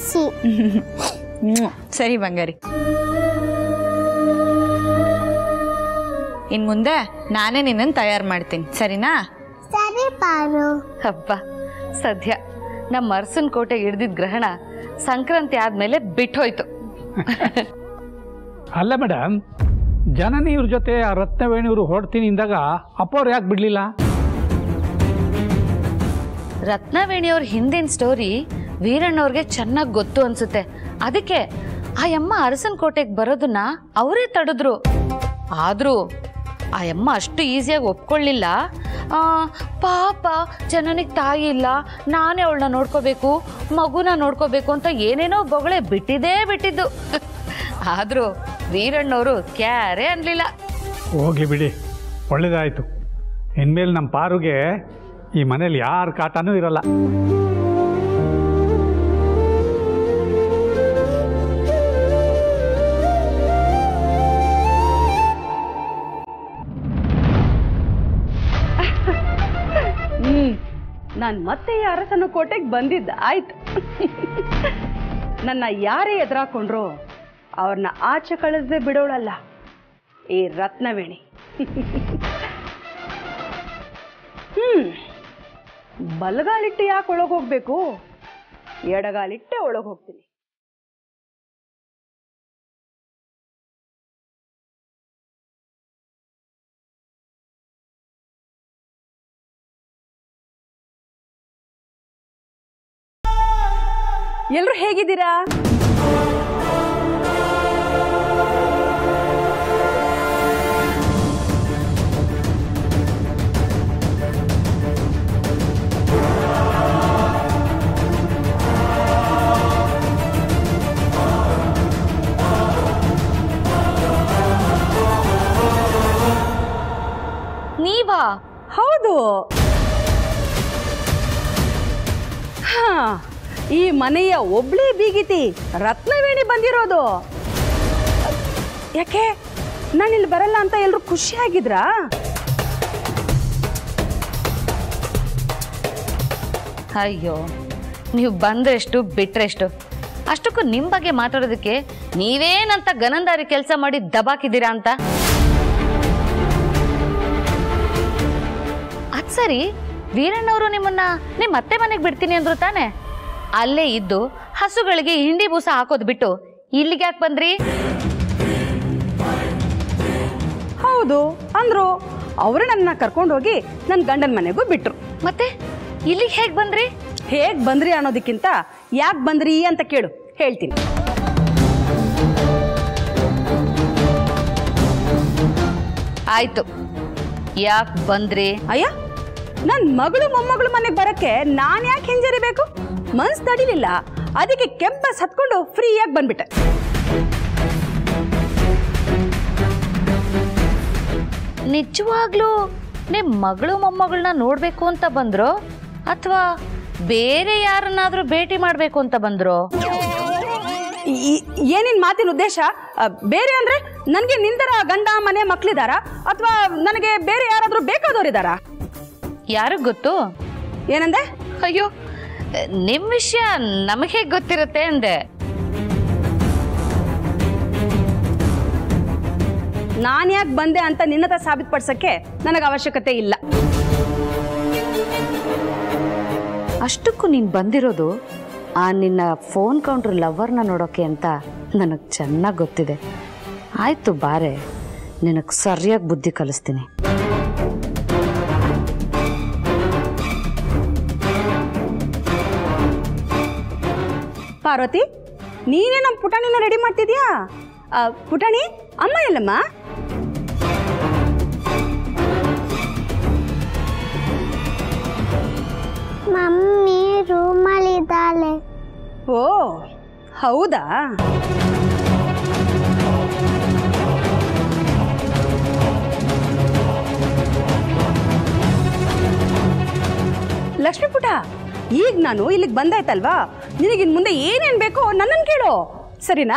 ಖುಷಿ ಸರಿ ಬಂಗಾರಿ ಇನ್ ಮುಂದೆ ನಾನೇ ನಿನ್ನನ್ನು ತಯಾರು ಮಾಡ್ತೀನಿ ಸರಿನಾ ಸರಿ ಪಾರು ಹಬ್ಬ ಸದ್ಯ ನಮ್ಮ ಅರಸನ್ ಕೋಟೆಗೆ ಹಿಡ್ದಿದ್ ಗ್ರಹಣ ಸಂಕ್ರಾಂತಿ ಆದ್ಮೇಲೆ ಬಿಟ್ಟೋಯ್ತು ಅಲ್ಲ ಮೇಡಮ್ ಜನನಿ ಇವ್ರ ಜೊತೆ ಆ ರತ್ನವೇಣಿಯವರು ಹೊರಡ್ತೀನಿ ಇಂದಾಗ ಅಪ್ಪವ್ರು ಯಾಕೆ ಬಿಡಲಿಲ್ಲ ರತ್ನವೇಣಿಯವ್ರ ಹಿಂದಿನ ಸ್ಟೋರಿ ವೀರಣ್ಣವ್ರಿಗೆ ಚೆನ್ನಾಗಿ ಗೊತ್ತು ಅನ್ಸುತ್ತೆ ಅದಕ್ಕೆ ಆ ಯಮ್ಮ ಅರಸನ್ ಕೋಟೆಗೆ ಬರೋದನ್ನ ಅವರೇ ತಡೆದ್ರು ಆದ್ರೂ ಆ ಯಮ್ಮ ಅಷ್ಟು ಈಸಿಯಾಗಿ ಒಪ್ಕೊಳ್ಳಿಲ್ಲ ಆ, ಪಾಪ ಜನನಿಗೆ ತಾಯಿ ಇಲ್ಲ ನಾನೇ ಅವಳನ್ನ ನೋಡ್ಕೋಬೇಕು ಮಗುನ ನೋಡ್ಕೋಬೇಕು ಅಂತ ಏನೇನೋ ಬೊಗಳೆ ಬಿಟ್ಟಿದೇ ಬಿಟ್ಟಿದ್ದು ಆದ್ರೂ ವೀರಣ್ಣವರು ಕ್ಯಾರೇ ಅನ್ಲಿಲ್ಲ ಹೋಗಿ ಬಿಡಿ ಒಳ್ಳೇದಾಯಿತು ಇನ್ಮೇಲೆ ನಮ್ಮ ಪಾರುಗೆ ಈ ಮನೇಲಿ ಯಾರ ಕಾಟನೂ ಇರಲ್ಲ ಹ್ಮ್ ನಾನು ಮತ್ತೆ ಈ ಅರಸನ ಕೋಟೆಗೆ ಬಂದಿದ್ದ ಆಯ್ತು ನನ್ನ ಯಾರೇ ಎದುರಾಕೊಂಡ್ರು ಅವ್ರನ್ನ ಆಚೆ ಕಳಿಸದೆ ಬಿಡೋಳಲ್ಲ ಈ ರತ್ನವೇಣಿ ಹ್ಮ್ ಬಲಗಾಲಿಟ್ಟು ಯಾಕೆ ಒಳಗೆ ಹೋಗ್ಬೇಕು ಎಡಗಾಲಿಟ್ಟೆ ಒಳಗೆ ಹೋಗ್ತೀನಿ ಎಲ್ರು ಹೇಗಿದ್ದೀರಾ ನೀವಾ ಹೌದು ಹಾ ಈ ಮನೆಯ ಒಬ್ಳೇ ಬೀಗಿತಿ ರತ್ನವೇಣಿ ಬಂದಿರೋದು ಯಾಕೆ ನಾನು ಇಲ್ಲಿ ಬರಲ್ಲ ಅಂತ ಎಲ್ರು ಖುಷಿಯಾಗಿದ್ರಾ ಅಯ್ಯೋ ನೀವು ಬಂದ್ರೆಷ್ಟು ಬಿಟ್ರೆಷ್ಟು ಅಷ್ಟಕ್ಕೂ ನಿಮ್ಮ ಬಗ್ಗೆ ಮಾತಾಡೋದಕ್ಕೆ ನೀವೇನಂತ ಗನಂದಾರಿ ಕೆಲಸ ಮಾಡಿ ದಬಾಕಿದ್ದೀರಾ ಅಂತ ಅದ್ ಸರಿ ವೀರಣ್ಣವರು ನಿಮ್ಮನ್ನ ನಿಮ್ಮ ಅತ್ತೆ ಮನೆಗೆ ಬಿಡ್ತೀನಿ ಅಂದ್ರು ತಾನೆ ಅಲ್ಲೇ ಇದ್ದು ಹಸುಗಳಿಗೆ ಹಿಂಡಿ ಬೂಸ ಹಾಕೋದ್ ಬಿಟ್ಟು ಇಲ್ಲಿಗೆ ಯಾಕೆ ಬಂದ್ರಿ ಹೌದು ಅಂದ್ರು ಅವರು ನನ್ನ ಕರ್ಕೊಂಡೋಗಿ ನನ್ನ ಗಂಡನ ಮನೆಗೂ ಬಿಟ್ರು ಮತ್ತೆ ಇಲ್ಲಿಗೆ ಹೇಗೆ ಬಂದ್ರಿ ಹೇಗ್ ಬಂದ್ರಿ ಅನ್ನೋದಕ್ಕಿಂತ ಯಾಕೆ ಬಂದ್ರಿ ಅಂತ ಕೇಳು ಹೇಳ್ತೀನಿ ಆಯ್ತು ಯಾಕೆ ಬಂದ್ರಿ ಅಯ್ಯ ನನ್ನ ಮಗಳು ಮೊಮ್ಮಗಳು ಮನೆಗೆ ಬರಕ್ಕೆ ನಾನು ಯಾಕೆ ಹಿಂಜರಿಬೇಕು ಮನ್ಸ್ ತಡಿಲಿಲ್ಲ ಅದಕ್ಕೆ ಕೆಂಪಸ್ ಹತ್ಕೊಂಡು ಫ್ರೀಯಾಗಿ ಬಂದ್ಬಿಟ್ಟೆ ನಿಜವಾಗ್ಲೂ ನಿಮ್ ಮಗಳು ಮೊಮ್ಮಗಳನ್ನ ನೋಡ್ಬೇಕು ಅಂತ ಬಂದ್ರೋ ಅಥವಾ ಬೇರೆ ಯಾರನ್ನಾದ್ರೂ ಭೇಟಿ ಮಾಡ್ಬೇಕು ಅಂತ ಬಂದ್ರೋ ಈ- ಈ- ಏನಿನ್ ಮಾತಿನ ಉದ್ದೇಶ ಅ, ಬೇರೆ ಅಂದ್ರೆ ನನಗೆ ನಿಂದರ ಗಂಡ ಮನೆ ಮಕ್ಳಿದಾರ ಅಥವಾ ನನಗೆ ಬೇರೆ ಯಾರಾದ್ರೂ ಬೇಕಾದವರಿದಾರಾ ಯಾರಿಗ್ ಗೊತ್ತು ಏನಂದೆ ಅಯ್ಯೋ ನಿಮ್ ವಿಷಯ ನಮಗೆ ಗೊತ್ತಿರುತ್ತೆ ಅಂದೆ ನಾನು ಯಾಕೆ ಬಂದೆ ಅಂತ ನಿನ್ನತ ಸಾಬೀತುಪಡಿಸಕ್ಕೆ ನನಗೆ ಅವಶ್ಯಕತೆ ಇಲ್ಲ ಅಷ್ಟಕ್ಕೂ ನೀನ್ ಬಂದಿರೋದು ಆ ನಿನ್ನ ಫೋನ್ ಕೌಂಟ್ರ್ ಲವರ್ನ ನೋಡೋಕೆ ಅಂತ ನನಗೆ ಚೆನ್ನಾಗಿ ಗೊತ್ತಿದೆ ಆಯ್ತು ಬಾರೆ ನಿನಗೆ ಸರಿಯಾಗಿ ಬುದ್ಧಿ ಕಲಿಸ್ತೀನಿ ಪಾರ್ವತಿ ನೀನೇ ನಮ್ಮ ಪುಟಾಣಿನ ರೆಡಿ ಮಾಡ್ತಿದ್ಯಾ ಆ, ಪುಟಾಣಿ ಅಮ್ಮ ಎಲ್ಲಮ್ಮ ಮಮ್ಮಿ ರೂಮಲ್ಲಿದ್ದಾಳೆ ಓ ಹೌದಾ ಲಕ್ಷ್ಮೀ ಪುಟ ಈಗ ನಾನು ಇಲ್ಲಿಗೆ ಬಂದಾಯ್ತಲ್ವಾ ನಿನಗಿನ್ ಮುಂದೆ ಏನೇನ್ ಬೇಕೋ ನನ್ನನ್ನು ಕೇಳು ಸರಿನಾ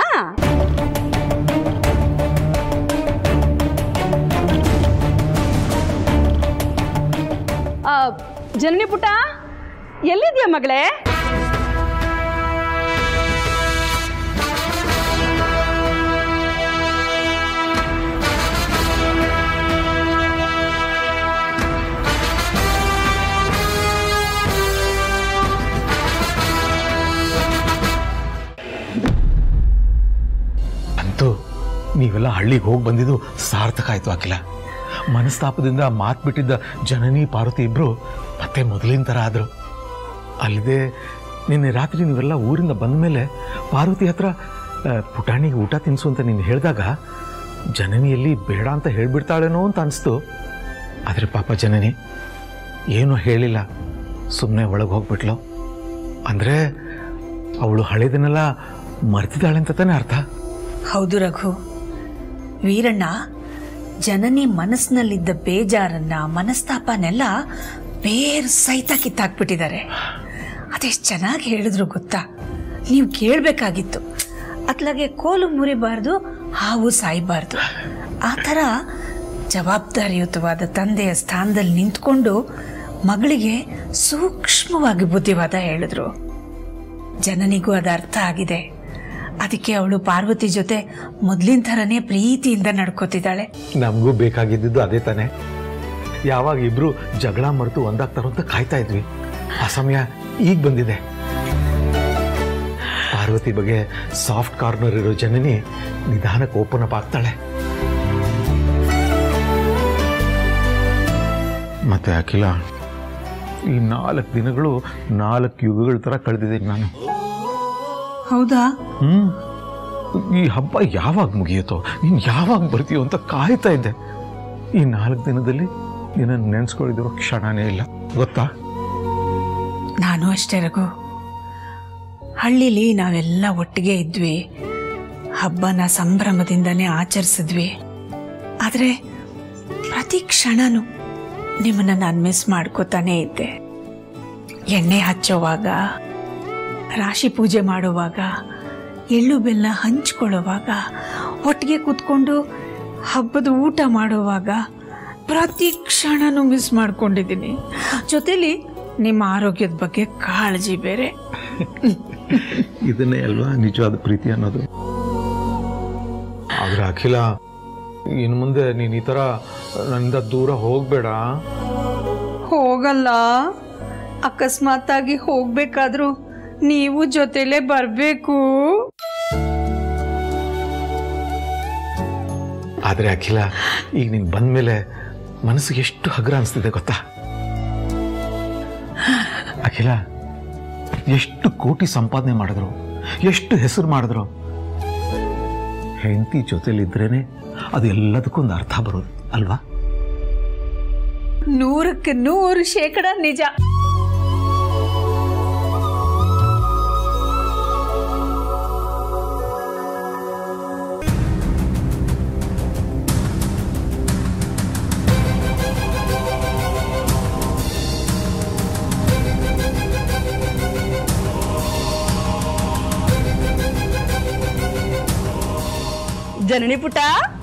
ಆ, ಜನನಿ ಪುಟ ಎಲ್ಲಿದ್ಯಾ ಮಗಳೇ ನೀವೆಲ್ಲ ಹಳ್ಳಿಗೆ ಹೋಗಿ ಬಂದಿದ್ದು ಸಾರ್ಥಕ ಆಯಿತು ಅಖಿಲ ಮನಸ್ತಾಪದಿಂದ ಮಾತು ಬಿಟ್ಟಿದ್ದ ಜನನಿ ಪಾರ್ವತಿ ಇಬ್ಬರು ಮತ್ತೆ ಮೊದಲಿನ ಥರ ಆದರು ಅಲ್ಲದೆ ನಿನ್ನೆ ರಾತ್ರಿ ನೀವೆಲ್ಲ ಊರಿಂದ ಬಂದ ಮೇಲೆ ಪಾರ್ವತಿ ಹತ್ರ ಆ, ಪುಟಾಣಿಗೆ ಊಟ ತಿನ್ನಿಸು ಅಂತ ನೀನು ಹೇಳಿದಾಗ ಜನನಿಯಲ್ಲಿ ಬೇಡ ಅಂತ ಹೇಳ್ಬಿಡ್ತಾಳೇನೋ ಅಂತ ಅನಿಸ್ತು ಆದರೆ ಪಾಪ ಜನನಿ ಏನೂ ಹೇಳಿಲ್ಲ ಸುಮ್ಮನೆ ಒಳಗೆ ಹೋಗ್ಬಿಟ್ಲು ಅಂದರೆ ಅವಳು ಹಳೇದನ್ನೆಲ್ಲ ಮರ್ತಿದ್ದಾಳೆ ಅಂತ ತಾನೇ ಅರ್ಥ ಹೌದು ರಘು ವೀರಣ್ಣ ಜನನಿ ಮನಸ್ಸಿನಲ್ಲಿದ್ದ ಬೇಜಾರನ್ನ ಮನಸ್ತಾಪನೆಲ್ಲ ಬೇರ್ ಸಹಿತ ಕಿತ್ತಾಕ್ಬಿಟ್ಟಿದ್ದಾರೆ ಅದೆಷ್ಟು ಚೆನ್ನಾಗಿ ಹೇಳಿದ್ರು ಗೊತ್ತಾ ನೀವು ಕೇಳಬೇಕಾಗಿತ್ತು ಅತ್ಲಾಗೆ ಕೋಲು ಮುರಿಬಾರ್ದು ಹಾವು ಸಾಯಬಾರ್ದು ಆ ಥರ ಜವಾಬ್ದಾರಿಯುತವಾದ ತಂದೆಯ ಸ್ಥಾನದಲ್ಲಿ ನಿಂತ್ಕೊಂಡು ಮಗಳಿಗೆ ಸೂಕ್ಷ್ಮವಾಗಿ ಬುದ್ಧಿವಾದ ಹೇಳಿದ್ರು ಜನನಿಗೂ ಅದು ಅರ್ಥ ಆಗಿದೆ ಅದಕ್ಕೆ ಅವಳು ಪಾರ್ವತಿ ಜೊತೆ ಮೊದಲಿನ ಥರನೇ ಪ್ರೀತಿಯಿಂದ ನಡ್ಕೋತಿದ್ದಾಳೆ ನಮಗೂ ಬೇಕಾಗಿದ್ದು ಅದೇ ತಾನೆ ಯಾವಾಗ ಇಬ್ರು ಜಗಳ ಮರೆತು ಒಂದಾಗ್ತಾರೋ ಅಂತ ಕಾಯ್ತಾ ಇದ್ವಿ ಆ ಸಮಯ ಈಗ ಬಂದಿದೆ ಪಾರ್ವತಿ ಬಗ್ಗೆ ಸಾಫ್ಟ್ ಕಾರ್ನರ್ ಇರೋ ಜನನಿ ನಿಧಾನಕ್ಕೆ ಓಪನ್ ಅಪ್ ಆಗ್ತಾಳೆ ಮತ್ತೆ ಅಖಿಲ ಈ ನಾಲ್ಕು ದಿನಗಳು ನಾಲ್ಕು ಯುಗಗಳ ಥರ ಕಳೆದಿದ್ದೀನಿ ನಾನು ಹೌದಾ ಹ್ಮ್ ಈ ಹಬ್ಬ ಯಾವಾಗ ಮುಗಿಯುತ್ತೋ ನೀನು ಯಾವಾಗ ಬರ್ತೀಯೋ ಅಂತ ಕಾಯ್ತಾ ಇದ್ದೆ ಈ ನಾಲ್ಕು ದಿನದಲ್ಲಿ ನಿನ್ನನ್ನು ನೆನೆಸ್ಕೊಳ್ಳಿದಿರೋ ಕ್ಷಣನೇ ಇಲ್ಲ ಗೊತ್ತಾ ನಾನು ಅಷ್ಟೇ ರಘು ಹಳ್ಳಿಲಿ ನಾವೆಲ್ಲ ಒಟ್ಟಿಗೆ ಇದ್ವಿ ಹಬ್ಬನ ಸಂಭ್ರಮದಿಂದನೇ ಆಚರಿಸಿದ್ವಿ ಆದರೆ ಪ್ರತಿ ಕ್ಷಣನೂ ನಿಮ್ಮನ್ನ ನಾನು ಮಿಸ್ ಮಾಡ್ಕೋತಾನೇ ಇದ್ದೆ ಎಣ್ಣೆ ಹಚ್ಚೋವಾಗ ರಾಶಿ ಪೂಜೆ ಮಾಡುವಾಗ ಎಳ್ಳು ಬೆಲ್ಲ ಹಂಚ್ಕೊಳ್ಳೋವಾಗ ಒಟ್ಟಿಗೆ ಕೂತ್ಕೊಂಡು ಹಬ್ಬದ ಊಟ ಮಾಡುವಾಗ ಪ್ರತಿ ಕ್ಷಣನೂ ಮಿಸ್ ಮಾಡ್ಕೊಂಡಿದ್ದೀನಿ ಜೊತೆಲಿ ನಿಮ್ಮ ಆರೋಗ್ಯದ ಬಗ್ಗೆ ಕಾಳಜಿ ಬೇರೆ ಇದನ್ನೇ ಅಲ್ವಾ ನಿಜವಾದ ಪ್ರೀತಿ ಅನ್ನೋದು ಆದ್ರೆ ಅಖಿಲ ಇನ್ನು ಮುಂದೆ ನೀನು ಈ ಥರ ನನ್ನಿಂದ ದೂರ ಹೋಗಬೇಡ ಹೋಗಲ್ಲ ಅಕಸ್ಮಾತಾಗಿ ಹೋಗ್ಬೇಕಾದ್ರೂ ನೀವು ಜೊತೆಲೇ ಬರಬೇಕು ಆದರೆ ಅಖಿಲ ಈಗ ನೀನು ಬಂದಮೇಲೆ ಮನಸ್ಸಿಗೆ ಎಷ್ಟು ಹಗುರ ಅನಿಸ್ತಿದೆ ಗೊತ್ತಾ ಅಖಿಲ ಎಷ್ಟು ಕೋಟಿ ಸಂಪಾದನೆ ಮಾಡಿದ್ರು ಎಷ್ಟು ಹೆಸರು ಮಾಡಿದ್ರು ಹೆಂಡತಿ ಜೊತೆಲಿದ್ರೇನೆ ಅದು ಎಲ್ಲದಕ್ಕೊಂದು ಅರ್ಥ ಬರೋದು ಅಲ್ವಾ ನೂರಕ್ಕೆ ನೂರು ಶೇಕಡ ನಿಜ ಜನನಿ ಪುಟ್ಟ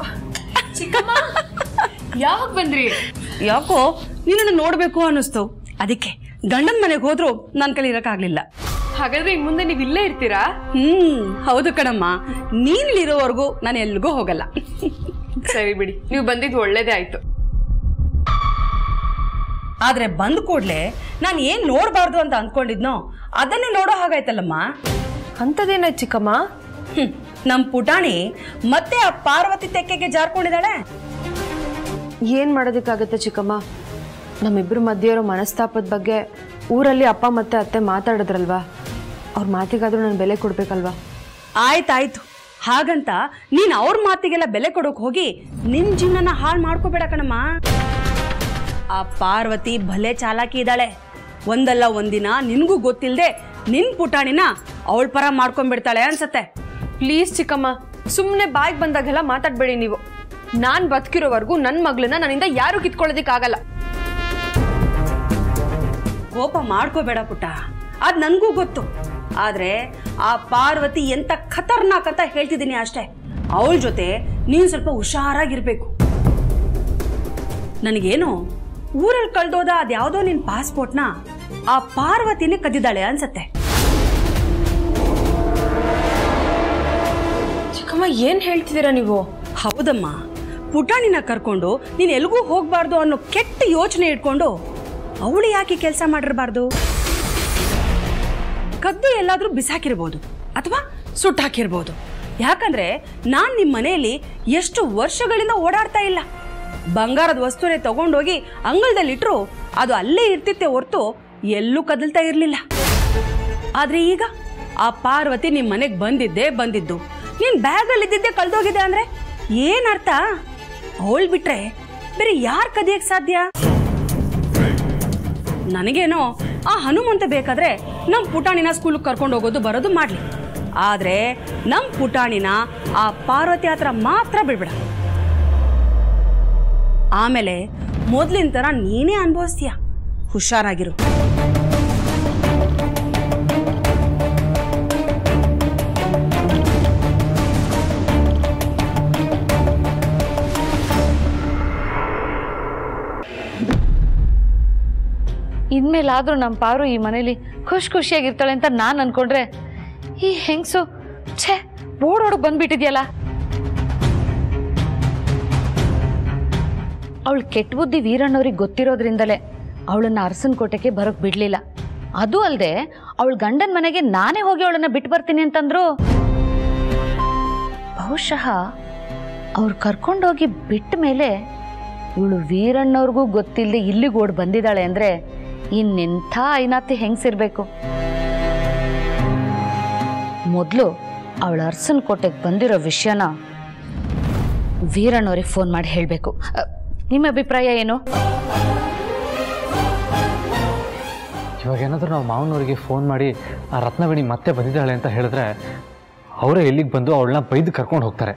ಯಾವಾಗ ಬಂದ್ರಿ ಯಾಕೋ ನಿನ್ನನ್ನು ನೋಡ್ಬೇಕು ಅನ್ನಿಸ್ತು ಅದಕ್ಕೆ ಗಂಡನ ಮನೆಗೆ ಹೋದ್ರು ನನ್ನ ಕೈಲಿ ಇರಕ್ಕಾಗ್ಲಿಲ್ಲ ಹಾಗಾದ್ರೆ ಇನ್ ಮುಂದೆ ನೀವು ಇಲ್ಲೇ ಇರ್ತೀರಾ ಹ್ಮ್ ಹೌದು ಕಣಮ್ಮ ನೀನಿಲ್ಲಿರೋವರೆಗೂ ನಾನು ಎಲ್ಲಿಗೂ ಹೋಗಲ್ಲ ಸರಿ ಬಿಡಿ ನೀವು ಬಂದಿದ್ದು ಒಳ್ಳೇದೇ ಆಯ್ತು ಆದ್ರೆ ಬಂದ ಕೂಡ್ಲೆ ನಾನು ಏನ್ ನೋಡಬಾರ್ದು ಅಂತ ಅಂದ್ಕೊಂಡಿದ್ನೋ ಅದನ್ನೇ ನೋಡೋ ಹಾಗಾಯ್ತಲ್ಲಮ್ಮ ಅಂಥದ್ದೇನಾಯ್ತು ಚಿಕ್ಕಮ್ಮ ಹ್ಮ್ ನಮ್ ಪುಟಾಣಿ ಮತ್ತೆ ಆ ಪಾರ್ವತಿ ತೆಕ್ಕೆಗೆ ಜಾರ್ಕೊಂಡಿದ್ದಾಳೆ ಏನ್ ಮಾಡೋದಕ್ಕಾಗತ್ತೆ ಚಿಕ್ಕಮ್ಮ ನಮ್ಮಿಬ್ರ ಮಧ್ಯೆ ಇರೋ ಮನಸ್ತಾಪದ ಬಗ್ಗೆ ಊರಲ್ಲಿ ಅಪ್ಪ ಮತ್ತೆ ಅತ್ತೆ ಮಾತಾಡಿದ್ರಲ್ವಾ ಅವ್ರ ಮಾತಿಗಾದ್ರೂ ನಾನು ಬೆಲೆ ಕೊಡ್ಬೇಕಲ್ವಾ ಆಯ್ತಾಯ್ತು ಹಾಗಂತ ನೀನ್ ಅವ್ರ ಮಾತಿಗೆಲ್ಲ ಬೆಲೆ ಕೊಡೋಕ್ ಹೋಗಿ ನಿನ್ ಜೀವನನ ಹಾಳು ಮಾಡ್ಕೋಬೇಡ ಕಣಮ್ಮ ಆ ಪಾರ್ವತಿ ಭಲೆ ಚಾಲಾಕಿ ಇದ್ದಾಳೆ ಒಂದಲ್ಲ ಒಂದಿನ ನಿನ್ಗೂ ಗೊತ್ತಿಲ್ದೆ ನಿನ್ ಪುಟಾಣಿನ ಅವಳ ಪರ ಮಾಡ್ಕೊಂಡ್ಬಿಡ್ತಾಳೆ ಅನ್ಸತ್ತೆ ಪ್ಲೀಸ್ ಚಿಕ್ಕಮ್ಮ ಸುಮ್ಮನೆ ಬಾಯ್ಗೆ ಬಂದಾಗೆಲ್ಲ ಮಾತಾಡ್ಬೇಡಿ ನೀವು ನಾನ್ ಬದುಕಿರೋವರೆಗೂ ನನ್ನ ಮಗಳನ್ನ ನನ್ನಿಂದ ಯಾರು ಕಿತ್ಕೊಳ್ಳೋದಿಕ್ಕಾಗಲ್ಲ ಕೋಪ ಮಾಡ್ಕೋಬೇಡ ಪುಟ್ಟ ಅದ್ ನನ್ಗೂ ಗೊತ್ತು ಆದ್ರೆ ಆ ಪಾರ್ವತಿ ಎಂತ ಖತರ್ನಾಕ್ ಅಂತ ಹೇಳ್ತಿದ್ದೀನಿ ಅಷ್ಟೇ ಅವಳ ಜೊತೆ ನೀನ್ ಸ್ವಲ್ಪ ಹುಷಾರಾಗಿರ್ಬೇಕು ನನಗೇನು ಊರಲ್ಲಿ ಕಳ್ದೋದ ಅದ್ಯಾವುದೋ ನಿನ್ ಪಾಸ್ಪೋರ್ಟ್ನ ಆ ಪಾರ್ವತಿನೇ ಕದ್ದಿದ್ದಾಳೆ ಅನ್ಸತ್ತೆ ಚಿಕ್ಕಮ್ಮ ಏನ್ ಹೇಳ್ತಿದ್ದೀರಾ ನೀವು ಹೌದಮ್ಮ ಪುಟಾಣಿನ ಕರ್ಕೊಂಡು ನೀನ್ ಎಲ್ಗೂ ಹೋಗ್ಬಾರ್ದು ಅನ್ನೋ ಕೆಟ್ಟ ಯೋಚನೆ ಇಟ್ಕೊಂಡು ಅವಳು ಯಾಕೆ ಕೆಲಸ ಮಾಡಿರಬಾರ್ದು ಕದ್ದು ಎಲ್ಲಾದ್ರೂ ಬಿಸಾಕಿರ್ಬೋದು ಅಥವಾ ಸುಟ್ಟಾಕಿರ್ಬೋದು ಯಾಕಂದ್ರೆ ನಾನ್ ನಿಮ್ಮ ಮನೆಯಲ್ಲಿ ಎಷ್ಟು ವರ್ಷಗಳಿಂದ ಓಡಾಡ್ತಾ ಇಲ್ಲ ಬಂಗಾರದ ವಸ್ತುನೇ ತಗೊಂಡೋಗಿ ಅಂಗಳದಲ್ಲಿಟ್ರು ಅದು ಅಲ್ಲೇ ಇರ್ತಿತ್ತೆ ಹೊರ್ತು ಎಲ್ಲೂ ಕದಲ್ತಾ ಇರ್ಲಿಲ್ಲ ಆದ್ರೆ ಈಗ ಆ ಪಾರ್ವತಿ ನಿಮ್ ಮನೆಗ್ ಬಂದಿದ್ದೆ ಬಂದಿದ್ದು ನೀನ್ ಬ್ಯಾಗಲ್ಲಿ ಇದ್ದಿದ್ದೆ ಕಳ್ದೋಗಿದೆ ಅಂದ್ರೆ ಏನ್ ಅರ್ಥ ಅವಳು ಬಿಟ್ರೆ ಬೇರೆ ಯಾರ್ ಕದಿಯಕ್ ಸಾಧ್ಯ ನನಗೇನೋ ಆ ಹನುಮಂತ ಬೇಕಾದ್ರೆ ನಮ್ ಪುಟಾಣಿನ ಸ್ಕೂಲ್ಗೆ ಕರ್ಕೊಂಡು ಹೋಗೋದು ಬರೋದು ಮಾಡ್ಲಿ ಆದ್ರೆ ನಮ್ ಪುಟಾಣಿನ ಆ ಪಾರ್ವತಿ ಹತ್ರ ಮಾತ್ರ ಬಿಡ್ಬೇಡ ಆಮೇಲೆ ಮೊದ್ಲಿನ ತರ ನೀನೇ ಅನುಭವಿಸ್ತೀಯ ಹುಷಾರಾಗಿರು ಇನ್ಮೇಲಾದ್ರೂ ನಮ್ಮ ಪಾರು ಈ ಮನೇಲಿ ಖುಷಿ ಖುಷಿಯಾಗಿರ್ತಾಳೆ ಅಂತ ನಾನು ಅನ್ಕೊಂಡ್ರೆ ಈ ಹೆಂಗ್ಸು ಛೇ ಓಡೋಡಕ್ ಬಂದ್ಬಿಟ್ಟಿದ್ಯಲ್ಲ ಅವಳು ಕೆಟ್ಟ ಬುದ್ಧಿ ವೀರಣ್ಣವ್ರಿಗೆ ಗೊತ್ತಿರೋದ್ರಿಂದಲೇ ಅವಳನ್ನ ಅರಸನ ಕೋಟೆಗೆ ಬರೋಕ್ ಬಿಡ್ಲಿಲ್ಲ ಅದು ಅಲ್ಲದೆ ಅವಳ ಗಂಡನ ಮನೆಗೆ ನಾನೇ ಹೋಗಿ ಅವಳನ್ನ ಬಿಟ್ಟು ಬರ್ತೀನಿ ಅಂತಂದ್ರು ಬಹುಶಃ ಅವ್ರು ಕರ್ಕೊಂಡೋಗಿ ಬಿಟ್ಟ ಮೇಲೆ ಇವಳು ವೀರಣ್ಣವ್ರಿಗೂ ಗೊತ್ತಿಲ್ಲದೆ ಇಲ್ಲಿಗೆ ಓಡ್ ಬಂದಿದ್ದಾಳೆ ಅಂದ್ರೆ ಇನ್ನೆಂಥ ಐನಾತಿ ಹೆಂಗ್ಸಿರ್ಬೇಕು ಮೊದಲು ಅವಳ ಅರ್ಸನ್ ಕೋಟೆಗೆ ಬಂದಿರೋ ವಿಷಯನ ವೀರಣ್ಣವ್ರಿಗೆ ಫೋನ್ ಮಾಡಿ ಹೇಳಬೇಕು ನಿಮ್ಮ ಅಭಿಪ್ರಾಯ ಏನು ಇವಾಗ ಏನಾದರೂ ನಾವು ಮಾವನವರಿಗೆ ಫೋನ್ ಮಾಡಿ ಆ ರತ್ನವೇಣಿ ಮತ್ತೆ ಬಂದಿದ್ದಾಳೆ ಅಂತ ಹೇಳಿದ್ರೆ ಅವರೇ ಇಲ್ಲಿಗೆ ಬಂದು ಅವಳನ್ನ ಬೈದು ಕರ್ಕೊಂಡು ಹೋಗ್ತಾರೆ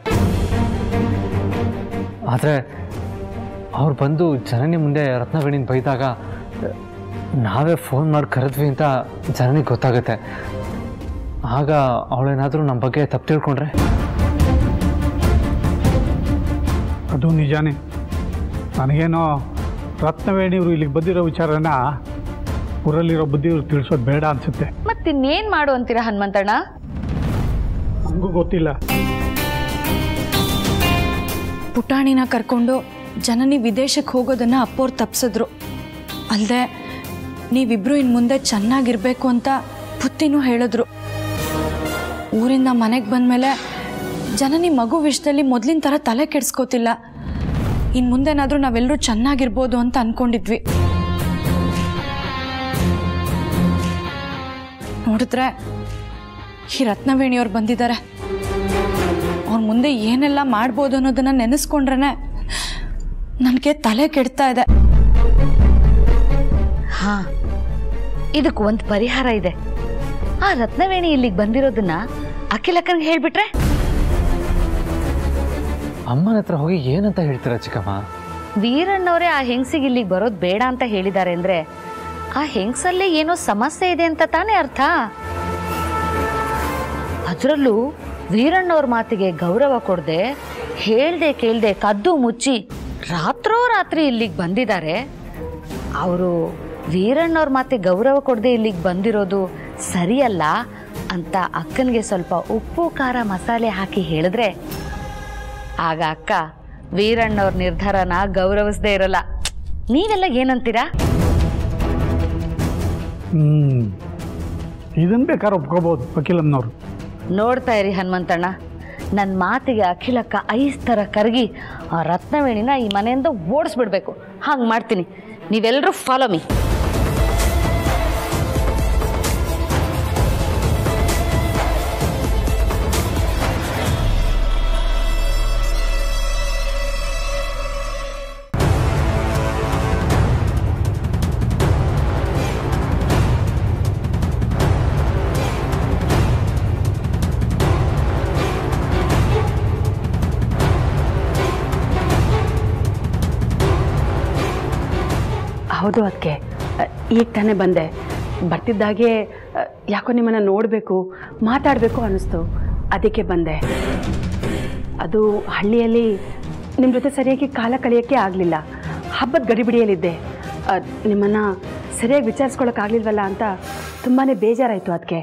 ಆದರೆ ಅವ್ರು ಬಂದು ಜನನಿ ಮುಂದೆ ರತ್ನವೇಣಿನ ಬೈದಾಗ ನಾವೇ ಫೋನ್ ಮಾಡಿ ಕರೆದ್ವಿ ಅಂತ ಜನನಿಗೆ ಗೊತ್ತಾಗುತ್ತೆ ಆಗ ಅವಳೇನಾದರೂ ನಮ್ಮ ಬಗ್ಗೆ ತಪ್ಪು ತಿಳ್ಕೊಂಡ್ರೆ ಅದು ನಿಜಾನೇ ನನಗೇನೋ ರತ್ನವೇಣಿಯವರು ಇಲ್ಲಿಗೆ ಬಂದಿರೋ ವಿಚಾರನ ಊರಲ್ಲಿರೋ ಬುದ್ಧಿಯವ್ರು ತಿಳಿಸೋದು ಬೇಡ ಅನಿಸುತ್ತೆ ಮತ್ತಿನ್ನೇನ್ ಮಾಡು ಅಂತೀರಾ ಹನುಮಂತಣ್ಣ ನನಗೂ ಗೊತ್ತಿಲ್ಲ ಪುಟಾಣಿನ ಕರ್ಕೊಂಡು ಜನನಿ ವಿದೇಶಕ್ಕೆ ಹೋಗೋದನ್ನು ಅಪ್ಪೋರು ತಪ್ಸಿದ್ರು ಅಲ್ಲದೆ ನೀವಿಬ್ರು ಇನ್ನು ಮುಂದೆ ಚೆನ್ನಾಗಿರ್ಬೇಕು ಅಂತ ಬುತ್ತಿನೂ ಹೇಳಿದ್ರು ಊರಿಂದ ಮನೆಗೆ ಬಂದಮೇಲೆ ಜನನಿ ಮಗು ವಿಷಯದಲ್ಲಿ ಮೊದಲಿನ ಥರ ತಲೆ ಕೆಡಿಸ್ಕೋತಿಲ್ಲ ಇನ್ನು ಮುಂದೆನಾದರೂ ನಾವೆಲ್ಲರೂ ಚೆನ್ನಾಗಿರ್ಬೋದು ಅಂತ ಅಂದ್ಕೊಂಡಿದ್ವಿ ನೋಡಿದ್ರೆ ಈ ರತ್ನವೇಣಿಯವ್ರು ಬಂದಿದ್ದಾರೆ ಅವ್ರ ಮುಂದೆ ಏನೆಲ್ಲ ಮಾಡ್ಬೋದು ಅನ್ನೋದನ್ನ ನೆನೆಸ್ಕೊಂಡ್ರೆ ನನಗೆ ತಲೆ ಕೆಡ್ತಾ ಇದೆ ಹಾ ಇದಕ್ಕೆ ಒಂದು ಪರಿಹಾರ ಇದೆ ಆ ರತ್ನವೇಣಿ ಇಲ್ಲಿಗೆ ಬಂದಿರೋದನ್ನ ಅಖಿಲಕ್ಕನ್ಗೆ ಹೇಳ್ಬಿಟ್ರೆ ಅಮ್ಮನ ಹತ್ರ ಹೋಗಿ ಏನಂತ ಹೇಳ್ತೀರಾ ಚಿಕ್ಕಮ್ಮ ವೀರಣ್ಣವರೇ ಆ ಹೆಂಗ್ಸಿಗೆ ಇಲ್ಲಿಗೆ ಬರೋದು ಬೇಡ ಅಂತ ಹೇಳಿದ್ದಾರೆ ಅಂದ್ರೆ ಆ ಹೆಂಗ್ಸಲ್ಲೇ ಏನೋ ಸಮಸ್ಯೆ ಇದೆ ಅಂತ ತಾನೇ ಅರ್ಥ ಅದರಲ್ಲೂ ವೀರಣ್ಣವ್ರ ಮಾತಿಗೆ ಗೌರವ ಕೊಡದೆ ಹೇಳ್ದೆ ಕೇಳ್ದೆ ಕದ್ದು ಮುಚ್ಚಿ ರಾತ್ರೋ ರಾತ್ರಿ ಇಲ್ಲಿಗೆ ಬಂದಿದ್ದಾರೆ ಅವರು ವೀರಣ್ಣವ್ರ ಮಾತಿಗೆ ಗೌರವ ಕೊಡದೆ ಇಲ್ಲಿಗೆ ಬಂದಿರೋದು ಸರಿಯಲ್ಲ ಅಂತ ಅಕ್ಕನಿಗೆ ಸ್ವಲ್ಪ ಉಪ್ಪು ಖಾರ ಮಸಾಲೆ ಹಾಕಿ ಹೇಳಿದ್ರೆ ಆಗ ಅಕ್ಕ ವೀರಣ್ಣವ್ರ ನಿರ್ಧಾರನ ಗೌರವಿಸದೇ ಇರಲ್ಲ ನೀವೆಲ್ಲ ಏನಂತೀರಾ ಹ್ಞೂ ಇದನ್ನು ಬೇಕಾದ್ರೆ ಒಪ್ಕೋಬೋದು ವಕೀಲಮ್ಮನವರು ನೋಡ್ತಾ ಇರಿ ಹನುಮಂತಣ್ಣ ನನ್ನ ಮಾತಿಗೆ ಅಖಿಲಕ್ಕ ಐಸ್ ಥರ ಕರಗಿ ಆ ರತ್ನವೇಣಿನ ಈ ಮನೆಯಿಂದ ಓಡಿಸ್ಬಿಡ್ಬೇಕು ಹಂಗೆ ಮಾಡ್ತೀನಿ ನೀವೆಲ್ಲರೂ ಫಾಲೋ ಮೀ ಹೌದು ಅದಕ್ಕೆ ಈಗ ತಾನೇ ಬಂದೆ ಬರ್ತಿದ್ದಾಗೆ ಅ, ಯಾಕೋ ನಿಮ್ಮನ್ನು ನೋಡಬೇಕು ಮಾತಾಡಬೇಕು ಅನ್ನಿಸ್ತು ಅದಕ್ಕೆ ಬಂದೆ ಅದು ಹಳ್ಳಿಯಲ್ಲಿ ನಿಮ್ಮ ಜೊತೆ ಸರಿಯಾಗಿ ಕಾಲ ಕಳೆಯೋಕ್ಕೆ ಆಗಲಿಲ್ಲ ಹಬ್ಬದ ಗಡಿಬಿಡಿಯಲ್ಲಿದ್ದೆ ನಿಮ್ಮನ್ನು ಸರಿಯಾಗಿ ವಿಚಾರಿಸ್ಕೊಳಕ್ಕಾಗಲಿಲ್ವಲ್ಲ ಅಂತ ತುಂಬಾ ಬೇಜಾರಾಯಿತು ಅದಕ್ಕೆ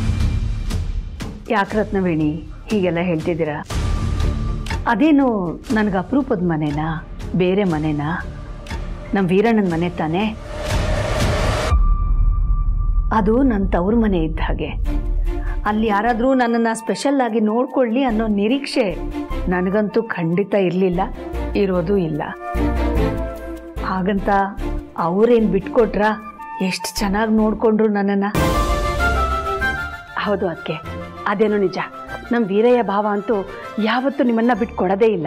ಯಾಕೆ ರತ್ನವೇಣಿ ಹೀಗೆಲ್ಲ ಹೇಳ್ತಿದ್ದೀರಾ ಅದೇನು ನನಗೆ ಅಪರೂಪದ ಮನೆನಾ ಬೇರೆ ಮನೆನಾ ನಮ್ಮ ವೀರಣ್ಣನ ಮನೆ ತಾನೇ ಅದು ನನ್ನ ತವ್ರ ಮನೆ ಇದ್ದ ಹಾಗೆ ಅಲ್ಲಿ ಯಾರಾದರೂ ನನ್ನನ್ನು ಸ್ಪೆಷಲ್ ಆಗಿ ನೋಡ್ಕೊಳ್ಳಿ ಅನ್ನೋ ನಿರೀಕ್ಷೆ ನನಗಂತೂ ಖಂಡಿತ ಇರಲಿಲ್ಲ ಇರೋದು ಇಲ್ಲ ಹಾಗಂತ ಅವರೇನು ಬಿಟ್ಕೊಟ್ರ ಎಷ್ಟು ಚೆನ್ನಾಗಿ ನೋಡಿಕೊಂಡ್ರು ನನ್ನನ್ನು ಹೌದು ಅದಕ್ಕೆ ಅದೇನೋ ನಿಜ ನಮ್ಮ ವೀರಯ್ಯ ಭಾವ ಅಂತೂ ಯಾವತ್ತೂ ನಿಮ್ಮನ್ನ ಬಿಟ್ಟು ಕೊಡೋದೇ ಇಲ್ಲ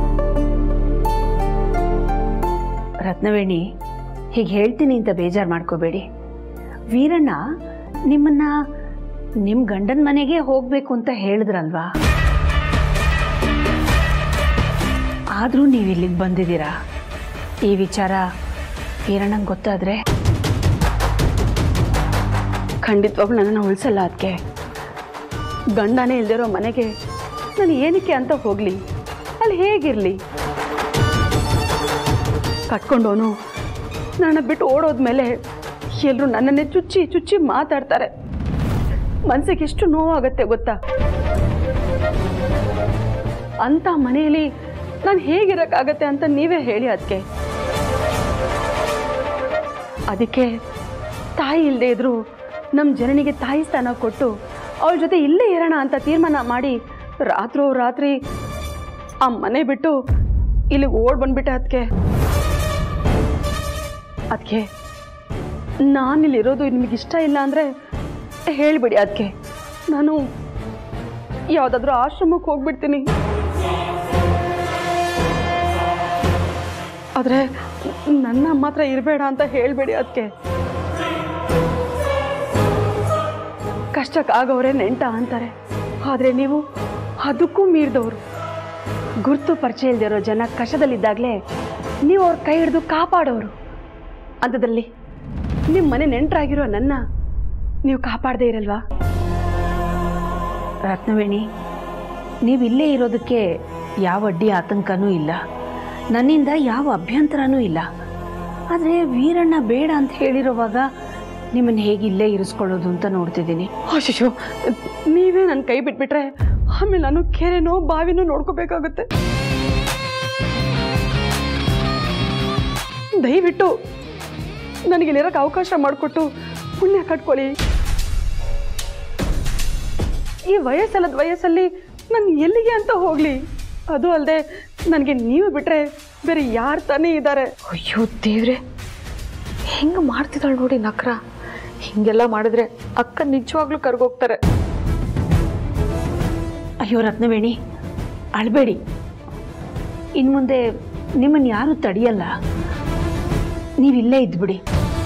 ರತ್ನವೇಣಿ ಹೀಗೆ ಹೇಳ್ತೀನಿ ಅಂತ ಬೇಜಾರು ಮಾಡ್ಕೋಬೇಡಿ ವೀರಣ್ಣ ನಿಮ್ಮನ್ನ ನಿಮ್ಮ ಗಂಡನ ಮನೆಗೆ ಹೋಗಬೇಕು ಅಂತ ಹೇಳಿದ್ರಲ್ವಾ ಆದರೂ ನೀವು ಇಲ್ಲಿಗೆ ಬಂದಿದ್ದೀರಾ ಈ ವಿಚಾರ ವೀರಣ್ಣಂಗೆ ಗೊತ್ತಾದರೆ ಖಂಡಿತವಾಗ್ಲೂ ನನ್ನನ್ನು ಉಳಿಸಲ್ಲ ಅದಕ್ಕೆ ಗಂಡನೇ ಇಲ್ದಿರೋ ಮನೆಗೆ ನಾನು ಏನಕ್ಕೆ ಅಂತ ಹೋಗಲಿ ಅಲ್ಲಿ ಹೇಗಿರಲಿ ಕಟ್ಕೊಂಡವನು ನನ್ನ ಬಿಟ್ಟು ಓಡೋದ್ಮೇಲೆ ಎಲ್ಲರೂ ನನ್ನನ್ನೇ ಚುಚ್ಚಿ ಚುಚ್ಚಿ ಮಾತಾಡ್ತಾರೆ ಮನಸ್ಸಿಗೆ ಎಷ್ಟು ನೋವಾಗತ್ತೆ ಗೊತ್ತಾ ಅಂಥ ಮನೆಯಲ್ಲಿ ನಾನು ಹೇಗಿರೋಕ್ಕಾಗತ್ತೆ ಅಂತ ನೀವೇ ಹೇಳಿ ಅದಕ್ಕೆ ಅದಕ್ಕೆ ತಾಯಿ ಇಲ್ಲದೆ ಇದ್ರು ನಮ್ಮ ಜನನಿಗೆ ತಾಯಿ ಸ್ಥಾನ ಕೊಟ್ಟು ಅವಳ ಜೊತೆ ಇಲ್ಲೇ ಇರೋಣ ಅಂತ ತೀರ್ಮಾನ ಮಾಡಿ ರಾತ್ರೋ ರಾತ್ರಿ ಆ ಮನೆ ಬಿಟ್ಟು ಇಲ್ಲಿಗೆ ಓಡ್ ಬಂದ್ಬಿಟ್ಟೆ ಅದಕ್ಕೆ ಅದಕ್ಕೆ ನಾನಿಲ್ಲಿರೋದು ನಿಮಗೆ ಇಷ್ಟ ಇಲ್ಲ ಅಂದರೆ ಹೇಳಿಬಿಡಿ ಅದಕ್ಕೆ ನಾನು ಯಾವುದಾದ್ರೂ ಆಶ್ರಮಕ್ಕೆ ಹೋಗ್ಬಿಡ್ತೀನಿ ಆದರೆ ನನ್ನ ಮಾತ್ರ ಇರಬೇಡ ಅಂತ ಹೇಳಬೇಡಿ ಅದಕ್ಕೆ ಕಷ್ಟಕ್ಕಾಗವ್ರೆ ನೆಂಟ ಅಂತಾರೆ ಆದರೆ ನೀವು ಅದಕ್ಕೂ ಮೀರಿದವರು ಗುರ್ತು ಪರಿಚಯ ಇಲ್ದಿರೋ ಜನ ಕಷ್ಟದಲ್ಲಿದ್ದಾಗಲೇ ನೀವು ಅವ್ರ ಕೈ ಹಿಡಿದು ಕಾಪಾಡೋರು ಅಂಥದ್ರಲ್ಲಿ ನಿಮ್ಮ ಮನೆ ನೆಂಟರಾಗಿರೋ ನನ್ನ ನೀವು ಕಾಪಾಡದೇ ಇರಲ್ವಾ ರತ್ನವೇಣಿ ನೀವು ಇಲ್ಲೇ ಇರೋದಕ್ಕೆ ಯಾವ ಅಡ್ಡಿ ಆತಂಕನೂ ಇಲ್ಲ ನನ್ನಿಂದ ಯಾವ ಅಭ್ಯಂತರನೂ ಇಲ್ಲ ಆದರೆ ವೀರಣ್ಣ ಬೇಡ ಅಂತ ಹೇಳಿರೋವಾಗ ನಿಮ್ಮನ್ನು ಹೇಗೆ ಇಲ್ಲೇ ಇರಿಸ್ಕೊಳ್ಳೋದು ಅಂತ ನೋಡ್ತಿದ್ದೀನಿ ಅಶಿಶು ನೀವೇ ನನ್ನ ಕೈ ಬಿಟ್ಬಿಟ್ರೆ ಆಮೇಲೆ ನಾನು ಕೆರೆನೋ ಬಾವಿನೋ ನೋಡ್ಕೋಬೇಕಾಗುತ್ತೆ ದಯವಿಟ್ಟು ನನಗೆ ಇಲ್ಲಿರೋಕೆ ಅವಕಾಶ ಮಾಡಿಕೊಟ್ಟು ಪುಣ್ಯ ಕಟ್ಕೊಳ್ಳಿ ಈ ವಯಸ್ಸಲ್ಲದ ವಯಸ್ಸಲ್ಲಿ ನಾನು ಎಲ್ಲಿಗೆ ಅಂತ ಹೋಗಲಿ ಅದು ಅಲ್ಲದೆ ನನಗೆ ನೀವು ಬಿಟ್ರೆ ಬೇರೆ ಯಾರು ತಾನೇ ಇದ್ದಾರೆ ಅಯ್ಯೋ ದೇವ್ರೆ ಹೆಂಗೆ ಮಾಡ್ತಿದ್ದಾಳೆ ನೋಡಿ ನಕ್ರ ಹಿಂಗೆಲ್ಲ ಮಾಡಿದ್ರೆ ಅಕ್ಕ ನಿಜವಾಗ್ಲೂ ಕರ್ಗೋಗ್ತಾರೆ ಅಯ್ಯೋ ರತ್ನವೇಣಿ ಅಳಬೇಡಿ ಇನ್ನು ಮುಂದೆ ನಿಮ್ಮನ್ನು ಯಾರೂ ತಡೆಯಲ್ಲ ನೀವಿಲ್ಲೇ ಇದ್ಬಿಡಿ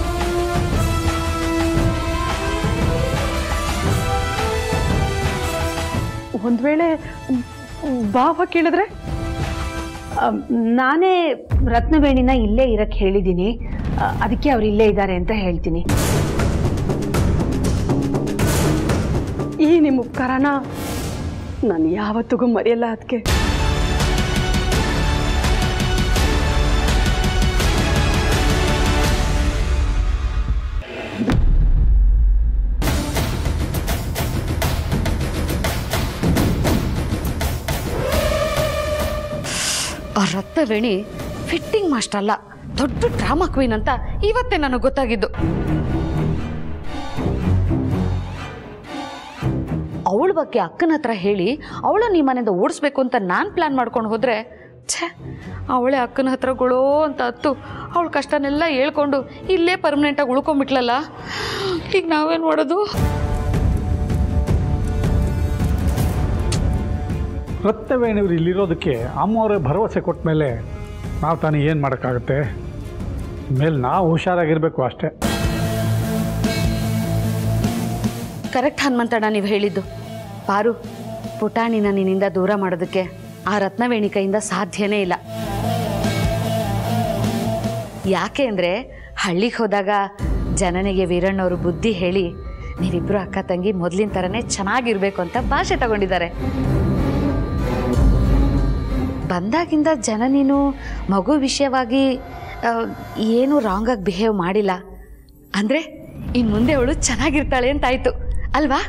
ಒಂದು ವೇಳೆ ಭಾವ ಕೇಳಿದ್ರೆ ಅಮ್, ನಾನೇ ರತ್ನವೇಣಿನ ಇಲ್ಲೇ ಇರಕ್ಕೆ ಹೇಳಿದ್ದೀನಿ ಅ, ಅದಕ್ಕೆ ಅವ್ರು ಇಲ್ಲೇ ಇದ್ದಾರೆ ಅಂತ ಹೇಳ್ತೀನಿ ಈ ನಿಮ್ಮ ಉಪಕಾರನ ನಾನು ಯಾವತ್ತಿಗೂ ಮರೆಯಲ್ಲ ಅದಕ್ಕೆ ಆ ರತ್ನವೇಣಿ ಫಿಟ್ಟಿಂಗ್ ಮಾಸ್ಟರ್ ಅಲ್ಲ ದೊಡ್ಡ ಡ್ರಾಮಾ ಕ್ವೀನ್ ಅಂತ ಇವತ್ತೇ ನನಗೆ ಗೊತ್ತಾಗಿದ್ದು ಅವಳ ಬಗ್ಗೆ ಅಕ್ಕನ ಹತ್ರ ಹೇಳಿ ಅವಳ ಈ ಮನೆಯಿಂದ ಓಡಿಸ್ಬೇಕು ಅಂತ ನಾನು ಪ್ಲ್ಯಾನ್ ಮಾಡ್ಕೊಂಡು ಹೋದ್ರೆ ಛೇ ಅವಳೇ ಅಕ್ಕನ ಹತ್ರಗಳೋ ಅಂತ ಹತ್ತು ಅವಳ ಕಷ್ಟನೆಲ್ಲ ಹೇಳ್ಕೊಂಡು ಇಲ್ಲೇ ಪರ್ಮನೆಂಟಾಗಿ ಉಳ್ಕೊಂಬಿಟ್ಲಲ್ಲ ಈಗ ನಾವೇನು ಮಾಡೋದು ರಕ್ತವೇಣಿಯವರು ಇಲ್ಲಿರೋದಕ್ಕೆ ಅಮ್ಮವರೇ ಭರವಸೆ ಕೊಟ್ಟ ಮೇಲೆ ನಾವು ತಾನೇ ಏನು ಮಾಡೋಕ್ಕಾಗುತ್ತೆ ಮೇಲೆ ನಾವು ಹುಷಾರಾಗಿರಬೇಕು ಅಷ್ಟೇ ಕರೆಕ್ಟ್ ಹನುಮಂತಣ್ಣ ನೀವು ಹೇಳಿದ್ದು ಪಾರು ಪುಟಾಣಿನ ನಿನ್ನಿಂದ ದೂರ ಮಾಡೋದಕ್ಕೆ ಆ ರತ್ನವೇಣಿ ಕೈಯಿಂದ ಸಾಧ್ಯನೇ ಇಲ್ಲ ಯಾಕೆ ಅಂದರೆ ಹಳ್ಳಿಗೆ ಹೋದಾಗ ಜನನಿಗೆ ವೀರಣ್ಣವರು ಬುದ್ಧಿ ಹೇಳಿ ನೀವಿಬ್ಬರು ಅಕ್ಕ ತಂಗಿ ಮೊದಲಿನ ಥರನೇ ಚೆನ್ನಾಗಿರ್ಬೇಕು ಅಂತ ಭಾಷೆ ತಗೊಂಡಿದ್ದಾರೆ ಬಂದಾಗಿಂದ ಜನ ನೀನು ಮಗು ವಿಷಯವಾಗಿ ಆ, ಏನು ರಾಂಗಾಗಿ ಬಿಹೇವ್ ಮಾಡಿಲ್ಲ ಅಂದರೆ ಇನ್ನು ಮುಂದೆ ಅವಳು ಚೆನ್ನಾಗಿರ್ತಾಳೆ ಅಂತಾಯ್ತು ಅಲ್ವಾ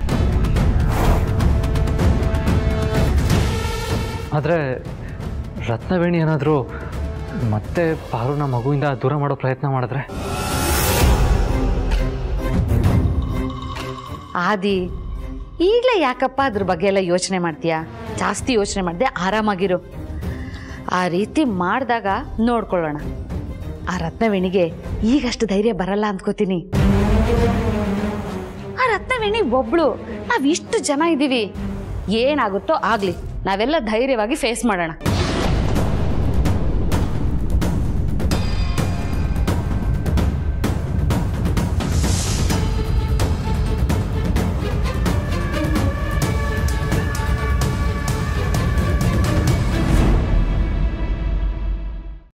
ಆದರೆ ರತ್ನವೇಣಿ ಏನಾದರೂ ಮತ್ತೆ ಪಾರುನ ಮಗುವಿಂದ ದೂರ ಮಾಡೋ ಪ್ರಯತ್ನ ಮಾಡಿದ್ರೆ ಆದಿ ಈಗಲೇ ಯಾಕಪ್ಪ ಅದ್ರ ಬಗ್ಗೆ ಎಲ್ಲ ಯೋಚನೆ ಮಾಡ್ತೀಯಾ ಜಾಸ್ತಿ ಯೋಚನೆ ಮಾಡದೆ ಆರಾಮಾಗಿರು ಆ ರೀತಿ ಮಾಡಿದಾಗ ನೋಡ್ಕೊಳ್ಳೋಣ ಆ ರತ್ನವೇಣಿಗೆ ಈಗಷ್ಟು ಧೈರ್ಯ ಬರಲ್ಲ ಅಂದ್ಕೋತೀನಿ ಆ ರತ್ನವೇಣಿ ಒಬ್ಳು ನಾವ್ ಇಷ್ಟು ಜನ ಇದ್ದೀವಿ ಏನಾಗುತ್ತೋ ಆಗ್ಲಿ ನಾವೆಲ್ಲ ಧೈರ್ಯವಾಗಿ ಫೇಸ್ ಮಾಡೋಣ